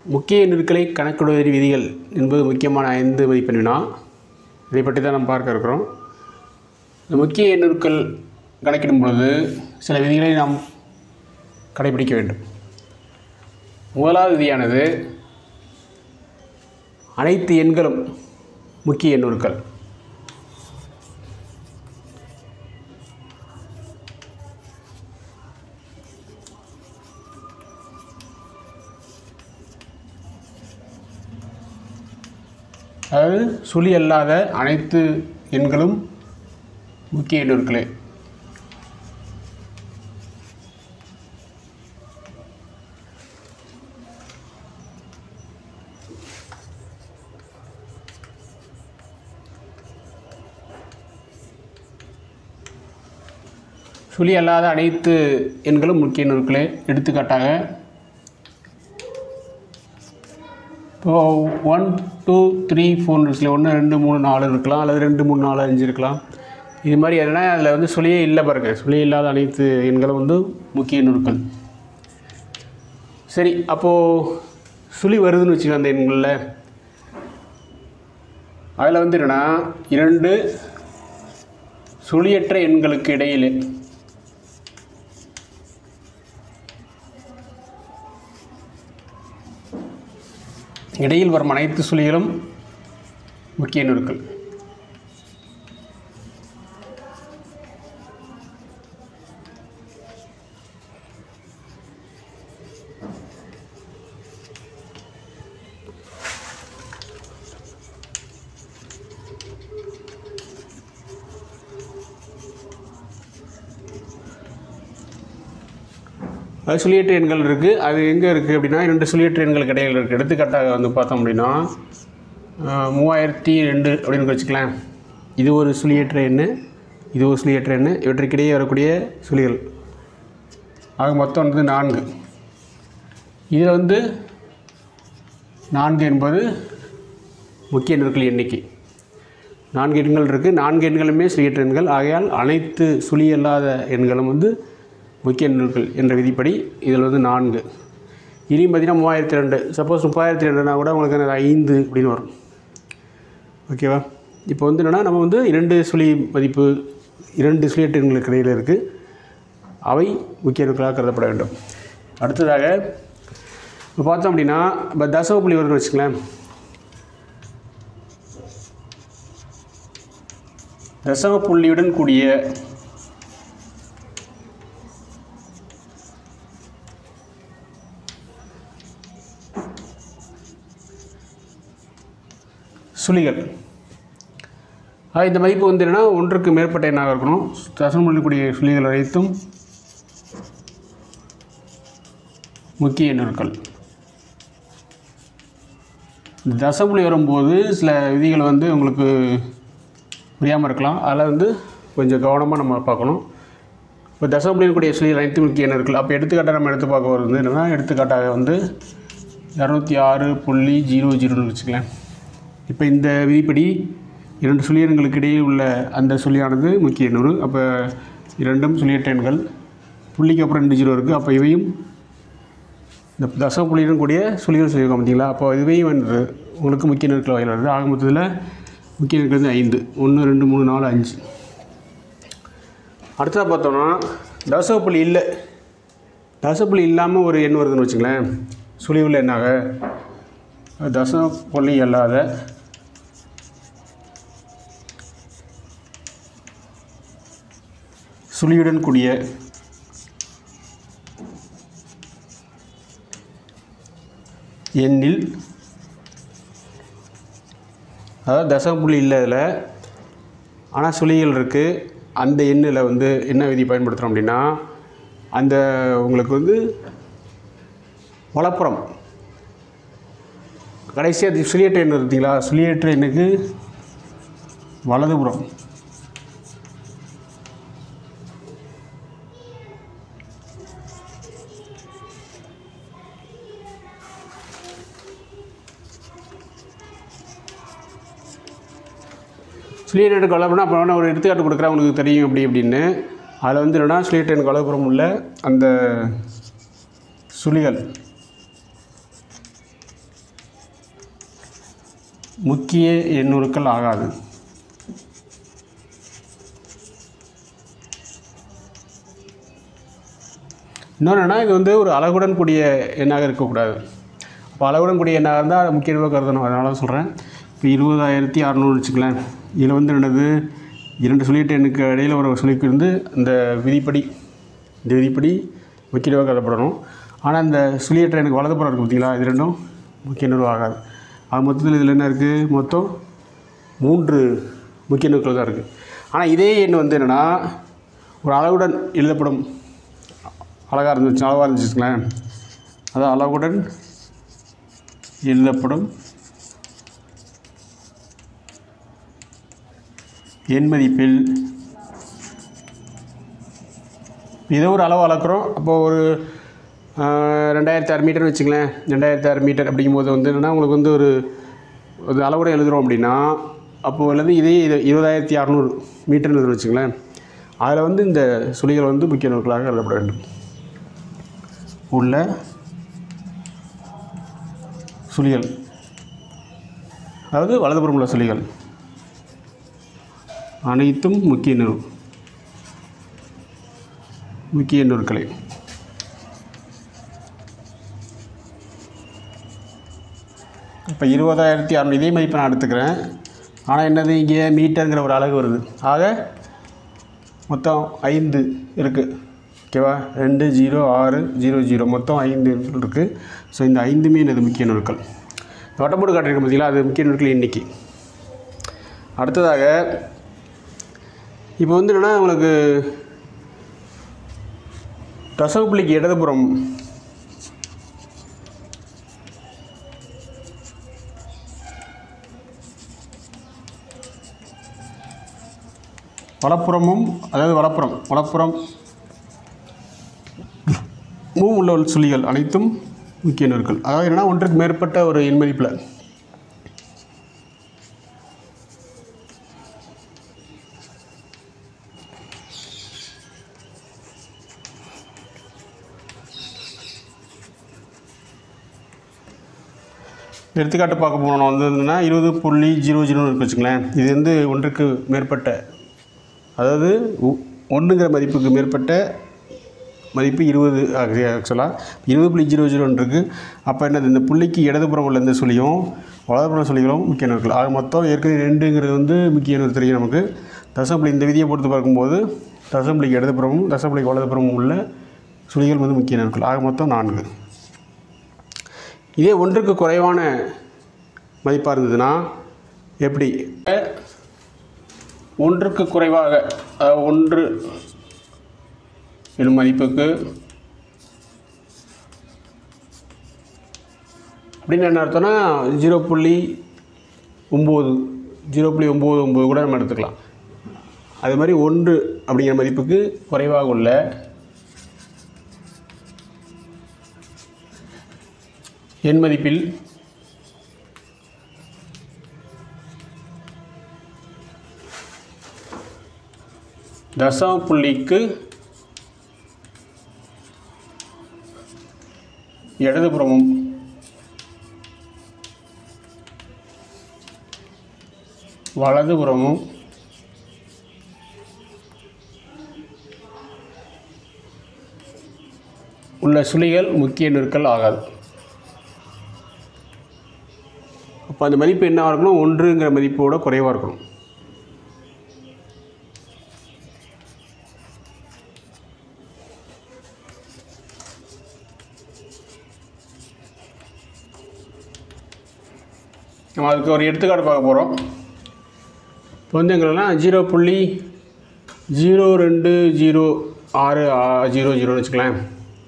முக்கிய நெருக்களை கணக்கிடுவதில் விதிகள் என்பது முக்கியமான ஐந்து மதிப்பெண் வினா இதை பற்றி தான் நம்ம பார்க்க இருக்கிறோம் இந்த முக்கிய நெருக்கள் கணக்கிடும் பொழுது சில விதிகளை நாம் கடைபிடிக்க வேண்டும் முதலாவது விதியானது அனைத்து எண்களும் முக்கிய எண்ணுருக்கள் அதாவது சுழி அல்லாத அனைத்து எண்களும் முக்கிய எண்ணுருக்களே சுழி அல்லாத அனைத்து எண்களும் முக்கிய எண்ணுருக்களே எடுத்துக்காட்டாக இப்போ ஒன் டூ த்ரீ ஃபோர் இருக்குல்ல ஒன்று ரெண்டு மூணு நாலு இருக்கலாம் அல்லது ரெண்டு மூணு நாலு அஞ்சு இருக்கலாம் இது மாதிரி எதுனா அதில் வந்து சுழியே இல்லை பாருங்க சுழியே இல்லாத அனைத்து எண்களும் வந்து முக்கிய நுட்கள் சரி அப்போது சுழி வருதுன்னு வச்சுக்கோங்க அந்த எண்களில் அதில் வந்து என்னென்னா இரண்டு சுழியற்ற எண்களுக்கு இடையிலே இடையில் வரும் அனைத்து சுழிகளும் முக்கிய நுட்கள் அது சுழியற்ற எண்கள் இருக்குது அது எங்கே இருக்குது அப்படின்னா இரண்டு சுழியற்ற எண்களுக்கு இடையில் இருக்குது எடுத்துக்காட்டாக வந்து பார்த்தோம் அப்படின்னா ஆஹ், மூவாயிரத்தி ரெண்டு அப்படின்னு வச்சுக்கலாம் இது ஒரு சுழியற்ற எண் இது ஒரு சுழியற்ற எண் இவற்றுக்கிடையே வரக்கூடிய சுழிகள் ஆக மொத்தம் வந்து நான்கு இதில் வந்து நான்கு என்பது முக்கிய எண்கள் எண்ணிக்கை நான்கு எண்கள் இருக்குது நான்கு எண்களுமே சுழியற்ற எண்கள் ஆகையால் அனைத்து சுழி அல்லாத எண்களும் வந்து முக்கிய எண்கள் என்ற விதிப்படி இதில் வந்து நான்கு இனியும் பார்த்தீங்கன்னா மூவாயிரத்தி ரெண்டு சப்போஸ் முப்பதாயிரத்தி ரெண்டுனா கூட உங்களுக்கு அது ஐந்து அப்படின்னு வரும் ஓகேவா இப்போ வந்து என்னென்னா நம்ம வந்து இரண்டு சுழி மதிப்பு இரண்டு சுழியற்ற எண்களுக்கு இடையில் இருக்குது அவை முக்கிய எண்களாக கருதப்பட வேண்டும் அடுத்ததாக இப்போ பார்த்தோம் அப்படின்னா இப்போ தசம புள்ளி வருதுன்னு வச்சுங்களேன் தசம புள்ளியுடன் கூடிய சுழிகள் ஆக இந்த மதிப்பு வந்து என்னன்னா ஒன்றுக்கு மேற்பட்ட எண்ணாக இருக்கணும் தசம புள்ளிக்கூடிய சுழிகள் அனைத்தும் முக்கிய எண்ணுக்கள் இந்த தசப்புள்ளி வரும்போது சில விதிகள் வந்து உங்களுக்கு புரியாமல் இருக்கலாம் அதில் வந்து கொஞ்சம் கவனமாக நம்ம பார்க்கணும் இப்போ தசப்புள்ளியினுடைய சுழிகள் அனைத்து முக்கிய எண்ணுக்கள் அப்போ எடுத்துக்காட்டாக நம்ம எடுத்து பார்க்க வருது என்னென்னா எடுத்துக்காட்டாக வந்து இரநூத்தி ஆறு புள்ளி ஜீரோ ஜீரோன்னு வச்சுக்கலாம் இப்போ இந்த விதிப்படி இரண்டு சுழியன்களுக்கு இடையே உள்ள அந்த சுழியானது முக்கிய எண்ணூறு அப்போ இரண்டும் சுழியற்ற எண்கள் புள்ளிக்கு அப்புறம் ரெண்டு ஜீரோ இருக்குது அப்போ இவையும் இந்த தசம புள்ளியுடன் கூடிய சுழிகள் சொல்லியிருக்கோம் பார்த்தீங்களா அப்போ இவையும் வந்து உங்களுக்கு முக்கிய நெருக்கள் வகையில் வருது ஆக மொத்தத்தில் முக்கிய நெருக்கள் வந்து ஐந்து ஒன்று ரெண்டு மூணு நாலு அஞ்சு அடுத்ததாக பார்த்தோம்னா தசம புள்ளி இல்லை தசம புள்ளி இல்லாமல் ஒரு எண் வருதுன்னு வச்சுங்களேன் சுழிவுள்ள எண்ணாக தசம புள்ளி அல்லாத சுழியுடன் கூடிய எண்ணில் அதாவது தசம புள்ளி இல்லை இதில் ஆனால் சுழிகள் இருக்குது அந்த எண்ணில் வந்து என்ன விதி பயன்படுத்துகிறோம் அப்படின்னா அந்த உங்களுக்கு வந்து வலப்புறம் கடைசியாக அது சுழியற்ற எண் பார்த்தீங்களா சுழியற்ற எண்ணுக்கு வலதுபுறம் ஸ்லீட் எண் கொலப்புறம் அப்போ வேணா ஒரு எடுத்துக்காட்டு கொடுக்குறேன் உங்களுக்கு தெரியும் அப்படி அப்படின்னு அதில் வந்து என்னன்னா ஸ்லீட் எண் கொலப்புறம் உள்ள அந்த சுழிகள் முக்கிய எண்ணுருக்கள் ஆகாது இன்னொன்றுனா இது வந்து ஒரு அழகுடன் கூடிய எண்ணாக இருக்கக்கூடாது அப்போ அழகுடன் கூடிய எண்ணாக இருந்தால் அதை முக்கியமாக கருதணும் அதனால தான் சொல்கிறேன் இப்போ இருபதாயிரத்தி அறநூறு வச்சுக்கலாம் இதில் வந்து என்னது இரண்டு சொல்லிட்டு எண்ணுக்கு இடையில் ஒரு சொல்லிக்கு இருந்து இந்த விதிப்படி இந்த விதிப்படி முக்கியமாக கருதப்படணும் ஆனால் இந்த சுழியற்ற எனக்கு வலதுபுறம் இருக்குது பார்த்தீங்களா இது ரெண்டும் முக்கிய நுறு ஆகாது அது மொத்தத்தில் இதில் என்ன இருக்குது மொத்தம் மூன்று முக்கிய நுட்கள் தான் இருக்குது ஆனால் இதே எண் வந்து என்னென்னா ஒரு அளவுடன் எழுதப்படும் அழகாக இருந்துச்சு அளவாக இருந்துச்சுங்களேன் அதான் அளவுடன் எழுதப்படும் எண் மதிப்பில் ஏதோ ஒரு அளவு அளக்குறோம் அப்போது ஒரு ஆஹ், ரெண்டாயிரத்தி ஆறு மீட்டர் வச்சுங்களேன் ரெண்டாயிரத்தி ஆறு மீட்டர் அப்படிங்கும்போது வந்து என்னென்னா உங்களுக்கு வந்து ஒரு ஒரு அளவோட எழுதுகிறோம் அப்படின்னா அப்போது வந்து இதே இது இருபதாயிரத்தி அறநூறு மீட்டர்னு எழுதுறோம் வச்சுங்களேன் அதில் வந்து இந்த சுழிகள் வந்து முக்கிய நோக்களாக எழுதப்பட வேண்டும் உள்ள சுழிகள் அதாவது வலதுபுறம் உள்ள சுழிகள் அனைத்தும் முக்கிய நூறு முக்கிய நூற்களை இப்போ இருபதாயிரத்தி அறநூறு இதே மதிப்பை நான் எடுத்துக்கிறேன் ஆனால் என்னது இங்கே மீட்டருங்கிற ஒரு அழகு வருது ஆக மொத்தம் ஐந்து இருக்குது ஓகேவா ரெண்டு ஜீரோ ஆறு ஜீரோ ஜீரோ மொத்தம் ஐந்து எண்கள் இருக்குது ஸோ இந்த ஐந்துமே எனது முக்கிய நூற்கள் இந்த வட்டப்போடு காட்டியிருக்க பார்த்தீங்களா அது முக்கிய நூற்கள் எண்ணிக்கை அடுத்ததாக இப்போ வந்து என்னென்னா உங்களுக்கு தசவு புள்ளிக்கு இடதுபுறம் வலப்புறமும் அதாவது வலப்புறம் வலப்புறம் மூம் உள்ள சுழிகள் அனைத்தும் முக்கிய நூற்கள் அதாவது என்னன்னா ஒன்றுக்கு மேற்பட்ட ஒரு எண் மதிப்பில் எடுத்துக்காட்டு பார்க்க போனோம் வந்து என்னன்னா இருபது புள்ளி ஜீரோ ஜீரோன்னு இருக்கு வச்சுங்களேன் இது வந்து ஒன்றுக்கு மேற்பட்ட அதாவது ஒ- ஒன்றுங்கிற மதிப்புக்கு மேற்பட்ட மதிப்பு இருபது ஆகுது ஆக்சுவலாக இருபது புள்ளி ஜீரோ ஜீரோன்னு இருக்குது அப்போ என்னது இந்த புள்ளிக்கு இடதுபுறம் உள்ள இந்த சொல்லியும் வலதுபுறம் சொல்லிகளும் முக்கிய நோக்கள் ஆக மொத்தம் ஏற்கனவே ரெண்டுங்கிறது வந்து முக்கிய நோக்கு தெரியும் நமக்கு தசம்புள்ளி இந்த விதியை பொறுத்து பார்க்கும்போது தசம்புள்ளிக்கு இடதுபுறமும் தசம்புள்ளிக்கு வலதுபுறமும் உள்ள சுழிகள் வந்து முக்கிய நோக்கள் ஆக மொத்தம் நான்கு இதே ஒன்றுக்கு குறைவான மதிப்பாக இருந்ததுன்னா எப்படி ஒன்றுக்கு குறைவாக அதாவது ஒன்று எனும் மதிப்புக்கு அப்படின்னு என்ன அர்த்தம்னா ஜீரோ புள்ளி ஒம்பது ஜீரோ புள்ளி ஒம்பது ஒம்பது கூட நம்ம எடுத்துக்கலாம் அது மாதிரி ஒன்று அப்படிங்கிற மதிப்புக்கு குறைவாக உள்ள எண் மதிப்பில் தசம புள்ளிக்கு இடதுபுறமும் வலதுபுறமும் உள்ள சுழிகள் முக்கிய நெருக்கல் ஆகாது அப்போ அந்த மதிப்பு என்ன இருக்கணும் ஒன்றுங்கிற மதிப்போட குறைவாக இருக்கணும் நம்ம அதுக்கு ஒரு எடுத்துக்காட்டு பார்க்க போகிறோம் இப்போ வந்து எங்களெல்லாம் ஜீரோ புள்ளி ஜீரோ ரெண்டு ஜீரோ ஆறு ஆ- ஜீரோ ஜீரோன்னு வச்சுக்கலாம்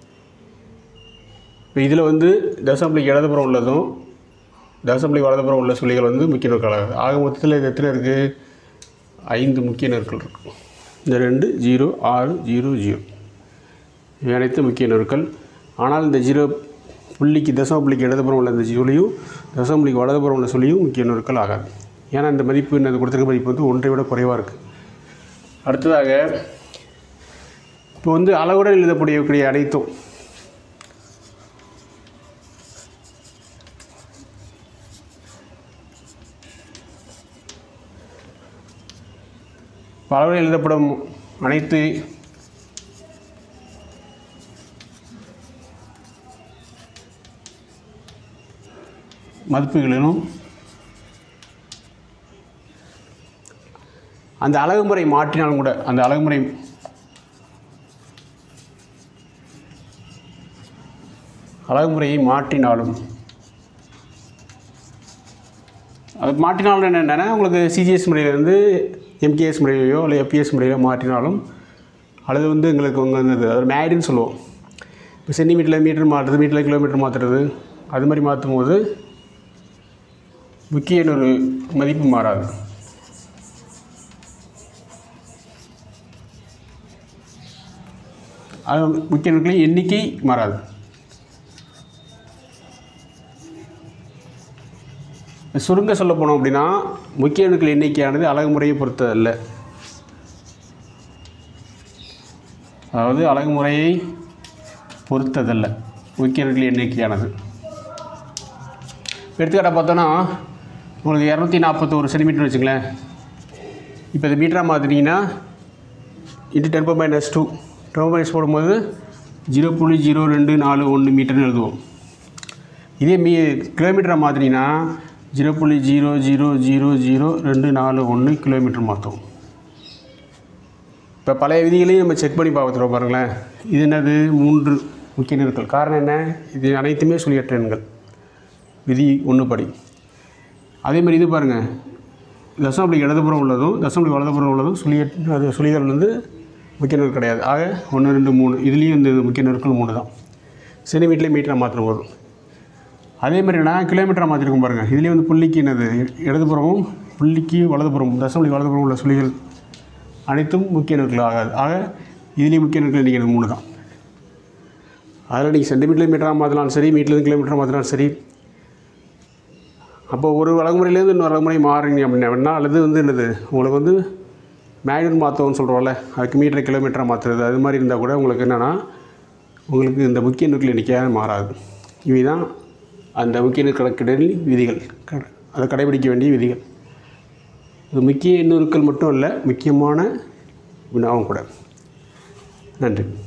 இப்போ இதில் வந்து தசம்பளிக்கு இடதுபுறம் உள்ளதும் தசம்பளிக்கு வலதுபுறம் உள்ள சுழிகள் வந்து முக்கிய நெற்களாக ஆக மொத்தத்தில் இது எத்தனை இருக்குது ஐந்து முக்கிய நெற்கள் இருக்கு இந்த ரெண்டு ஜீரோ ஆறு ஜீரோ ஜீரோ இவை அனைத்து முக்கிய நெருக்கள் ஆனால் இந்த ஜீரோ புள்ளிக்கு தசம புள்ளிக்கு இடதுபுறம் உள்ள இந்த சொல்லியும் தசம புள்ளிக்கு வலதுபுறம் உள்ள சொல்லியும் முக்கிய நெருக்கள் ஆகாது ஏன்னா இந்த மதிப்பு இந்த கொடுத்துருக்க மதிப்பு வந்து ஒன்றை விட குறைவாக இருக்குது அடுத்ததாக இப்போ வந்து அளவுடன் எழுதப்படக்கூடிய அனைத்தும் அளவில் எழுதப்படும் அனைத்து மதிப்புகளிலும் அந்த அழகுமுறை மாற்றினாலும் கூட அந்த அழகுமுறை அழகுமுறையை மாற்றினாலும் அது மாற்றினாலும் என்னென்னா உங்களுக்கு சிஜிஎஸ் முறையிலேருந்து எம்கேஎஸ் முறையிலையோ இல்லை எப்பிஎஸ் முறையிலோ மாற்றினாலும் அல்லது வந்து எங்களுக்கு உங்க வந்து அது மேடுன்னு சொல்லுவோம் இப்போ சென்டிமீட்டரில் மீட்டர் மாற்றுறது மீட்டரில் கிலோமீட்டர் மாற்றுறது அது மாதிரி மாற்றும் போது முக்கிய ஒரு மதிப்பு மாறாது அது முக்கிய எண்களின் எண்ணிக்கை மாறாது சுருங்க சொல்ல போனோம் அப்படின்னா முக்கிய அணுக்கள் எண்ணிக்கையானது அழகு முறையை பொறுத்ததல்ல அதாவது அழகு முறையை பொறுத்ததல்ல முக்கிய அணுக்கள் எண்ணிக்கையானது எடுத்துக்காட்டாக பார்த்தோன்னா உங்களுக்கு இரநூத்தி நாற்பத்தோரு சென்டிமீட்டர் வச்சுங்களேன் இப்போ இது மீட்டராக மாற்றினீங்கன்னா into ten per minus two ten minus போடும்போது ஜீரோ புள்ளி ஜீரோ ரெண்டு நாலு ஒன்று மீட்டர்னு எழுதுவோம் இதே மீ கிலோமீட்டராக மாற்றினீங்கன்னா ஜீரோ புள்ளி ஜீரோ ஜீரோ ஜீரோ ஜீரோ ரெண்டு நாலு ஒன்று கிலோமீட்டர் மாற்றும் இப்போ பழைய விதிகளையும் நம்ம செக் பண்ணி பார்த்துருவோம் பாருங்களேன் இது என்னது மூன்று முக்கிய நிறுத்தல் காரணம் என்ன இது அனைத்துமே சுழியற்ற எண்கள் விதி ஒன்று படி அதே மாதிரி இது பாருங்கள் தசமபடி இடதுபுறம் உள்ளதும் தசமபடி வலதுபுறம் உள்ளதும் சுழிய அது சுழிகள் வந்து முக்கிய நெருக்கல் கிடையாது ஆக ஒன்று ரெண்டு மூணு இதுலேயும் இந்த முக்கிய நெருக்கல் மூணு தான் சென்டிமீட்டர்லேயே மீட்டராக மாற்றின போதும் அதே மாதிரி நான் கிலோமீட்டராக மாற்றிருக்கோம் பாருங்கள் இதுலேயும் வந்து புள்ளிக்கு என்னது இடதுபுறமும் புள்ளிக்கு வலதுபுறமும் தசமபடி வலதுபுறம் உள்ள சுழிகள் அனைத்தும் முக்கிய நெருக்கல் ஆகாது ஆக இதுலேயும் முக்கிய நெருக்கல் இன்றைக்கி மூணு தான் அதில் நீங்கள் சென்டிமீட்டர் மீட்டராக மாற்றலாம் சரி மீட்டர்லேருந்து கிலோமீட்டராக மாற்றினாலும் சரி அப்போ ஒரு வழங்குமுறையிலேருந்து இன்னொரு வழங்குமுறை மாறுறீங்க அப்படின்னா அல்லது வந்து என்னது உங்களுக்கு வந்து மேக்னட் மாற்றோம்னு சொல்கிறோம்ல அதுக்கு மீட்டர் கிலோமீட்டராக மாற்றுறது அது மாதிரி இருந்தால் கூட உங்களுக்கு என்னென்னா உங்களுக்கு இந்த முக்கிய நெருக்கல் எண்ணிக்கையாக மாறாது இவை தான் அந்த முக்கிய நெருக்கல் விதிகள் க- அதை கடைபிடிக்க வேண்டிய விதிகள் இது முக்கிய நெருக்கல் மட்டும் இல்லை முக்கியமான வினாவும் கூட நன்றி